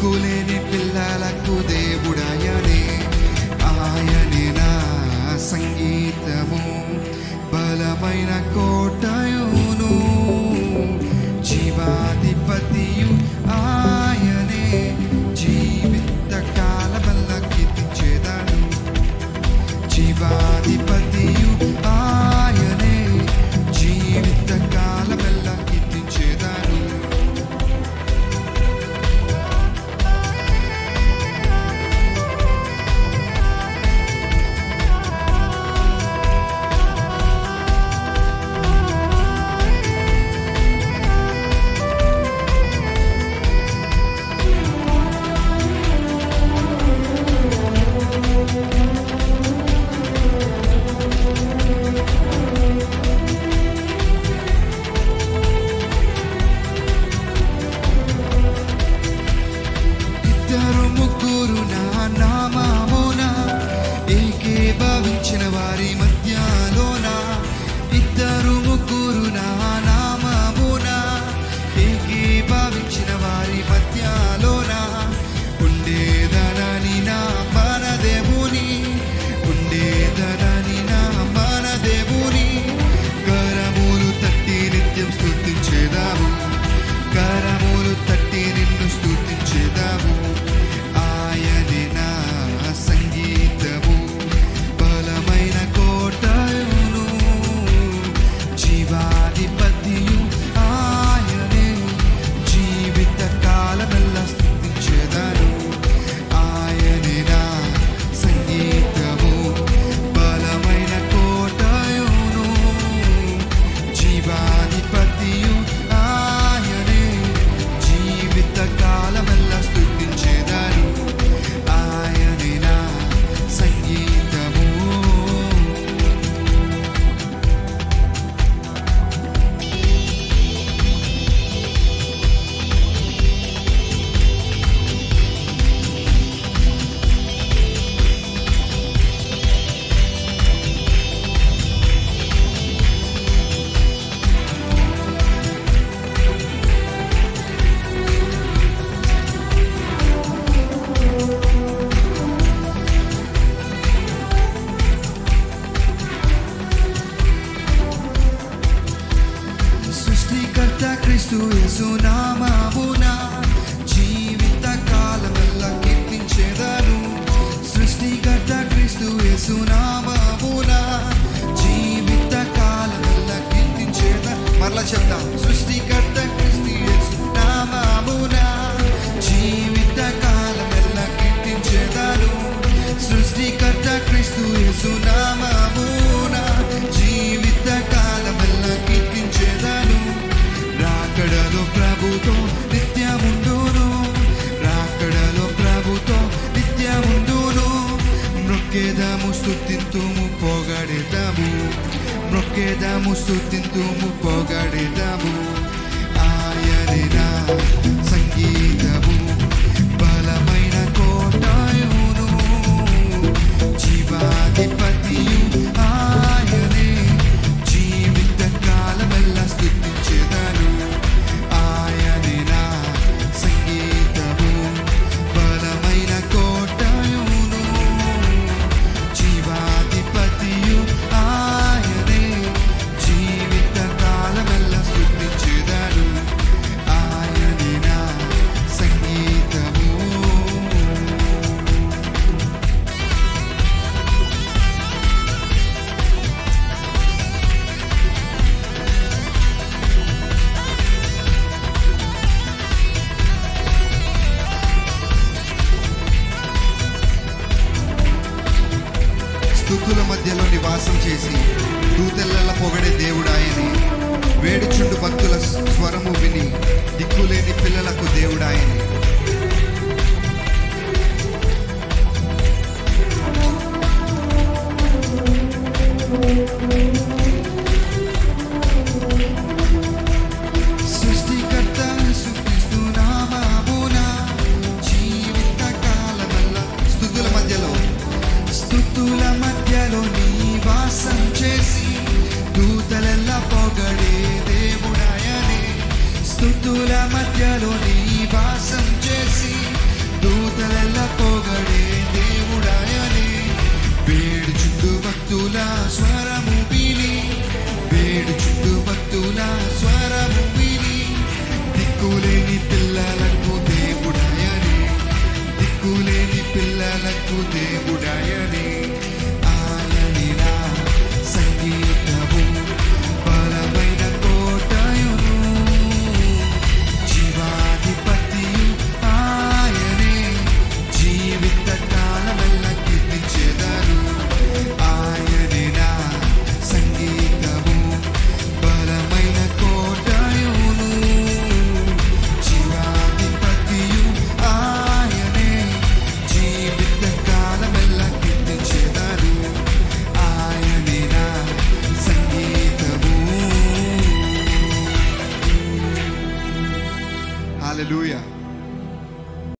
దిక్కులేని పిల్లలకు దేవుడాయనే ఆయనే నా సంగీతము బలమైన కోటయును జీవాధిపతియు ఆయనే జీవిత కాలమల్ల కీర్తించేదాను జీవాధిపతియు ఆయనే జీవిత కాలమెల్ల కీర్తించేదాను ఇద్దరు ముగ్గురు నా నామమున ఏకీభవించిన వారి మధ్యలోన ఇద్దరు ముగ్గురు నా నామమున ఏకీభవించిన వారి మధ్యలోన ఉండేదనని నా మన దేవుని ఉండేదనని నా మన దేవుని కరములు తట్టి నిత్యం స్తుతించేదాము కరములు తట్టి నిన్ను స్తుతించేదాము ఆయనే నా సంగీతము బలమైన కోటయును జీవాధిపతియు ఆయనే జీవిత కాలమెల్ల స్తుతించేదాను ఆయనే నా సంగీతము బలమైన కోటయును జీవాధిపతియు ఆయనే జీవిత కాలమెల్ల స్తుతించేదాను ఆయనే నా సంగీతము సృష్టికర్త క్రీస్తు యేసు నామమున జీవిత కాలమెల్ల కీర్తించేదాను సృష్టికర్త క్రీస్తు యేసు నామమున జీవిత కాలమెల్ల కీర్తించేదా మరలా చెప్తాం సృష్టికర్త క్రీస్తు యేసు నామమున జీవిత కాలమెల్ల కీర్తించేదాను సృష్టికర్త క్రీస్తు యేసు నామమున జీవిత కాలమెల్ల కీర్తించేదాను రాకడలో ప్రభుతో నిత్యముండును రాకడలో ప్రభుతో నిత్యముండును మృక్కేదాము స్తుతింతుము పొగడేదాము మృక్కేదాము స్తుతింతుము పొగడేదాము ఆయనే నా సంగీతము బలమైన కోటయును జీవాధిపతియు ఆయనే జీవిత కాలమెల్ల స్తుతించేదాను ఆయనే నా సంగీతము బలమైన కోటయును జీవాధిపతియు ఆయనే జీవిత కాలమెల్ల స్తుతించేదాను ఆయనే నా సంగీతము స్థుతుల మధ్యలో నివాసం చేసి దూతెల్ల పొగడే దేవుడాయని వేడుచుండు భక్తుల స్వరము విని దిక్కులేని పిల్లలకు దేవుడాయని సృష్టికర్త యేసుక్రీస్తు నామమున జీవిత కాలమల్ల స్థుతుల మధ్యలో స్థుతుల మధ్యలో నివాసం చేసి దూతలెల్ల పొగడే దేవుడాయనే స్థుతుల మధ్యలో నివాసం చేసి దూతెల్ల పొగడే దేవుడాయని వేడుచుండు భక్తుల స్వరము విని వేడుచుండు భక్తుల స్వరము విని దిక్కులేని పిల్లలకు దేవుడాయని దిక్కులేని పిల్లలకు దేవుడాయని